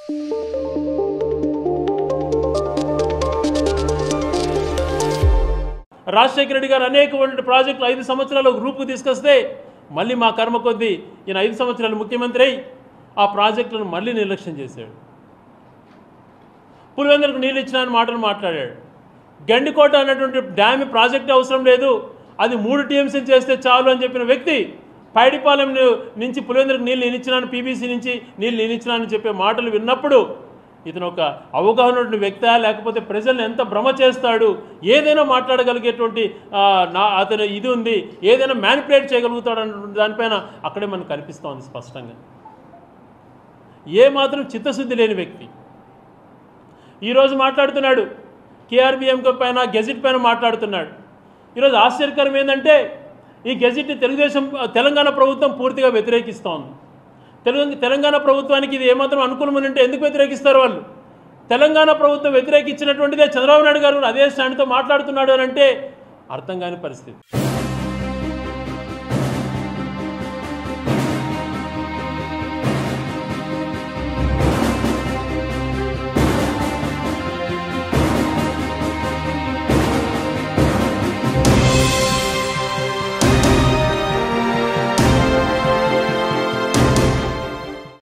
రాజశేఖర రెడ్డి గారు అనేకమైన ప్రాజెక్టులు ఐదు సంవత్సరాలు గ్రూప్కు తీసుకొస్తే మళ్ళీ మా కర్మ కొద్దీ ఈయన ఐదు సంవత్సరాలు ముఖ్యమంత్రి అయి ఆ ప్రాజెక్టులను మళ్ళీ నిర్లక్ష్యం చేశాడు పులివెందులకు నీళ్ళు ఇచ్చిన అని మాటలు మాట్లాడాడు గండికోట అన్నటువంటి డ్యామ్ ప్రాజెక్ట్ అవసరం లేదు అది మూడు టీఎంసీ చేస్తే చాలు అని చెప్పిన వ్యక్తి పైడిపాలెం ను- నుంచి పులివెందులకు నీళ్ళు నేనిచ్చినాను పీబీసీ నుంచి నీళ్ళు నేనిచ్చినానని చెప్పే మాటలు విన్నప్పుడు ఇతను ఒక అవగాహన ఉన్నటువంటి వ్యక్తా లేకపోతే ప్రజల్ని ఎంత భ్రమ చేస్తాడు ఏదైనా మాట్లాడగలిగేటువంటి ఆ, నా అతను ఇది ఉంది ఏదైనా మ్యానిపులేట్ చేయగలుగుతాడు అన్న దానిపైన అక్కడే మనకు కనిపిస్తోంది స్పష్టంగా ఏ మాత్రం చిత్తశుద్ధి లేని వ్యక్తి ఈరోజు మాట్లాడుతున్నాడు కేఆర్బిఎం పైన గెజిట్ పైన మాట్లాడుతున్నాడు ఈరోజు ఆశ్చర్యకరం ఏంటంటే ఈ గెజిట్ని తెలుగుదేశం తెలంగాణ ప్రభుత్వం పూర్తిగా వ్యతిరేకిస్తోంది తెలుగు తెలంగాణ ప్రభుత్వానికి ఇది ఏమాత్రం అనుకూలమని అంటే ఎందుకు వ్యతిరేకిస్తారు వాళ్ళు తెలంగాణ ప్రభుత్వం వ్యతిరేకించినటువంటిదే చంద్రబాబు నాయుడు గారు కూడా అదే స్టాండ్తో మాట్లాడుతున్నాడు అని అంటే అర్థం కాని పరిస్థితి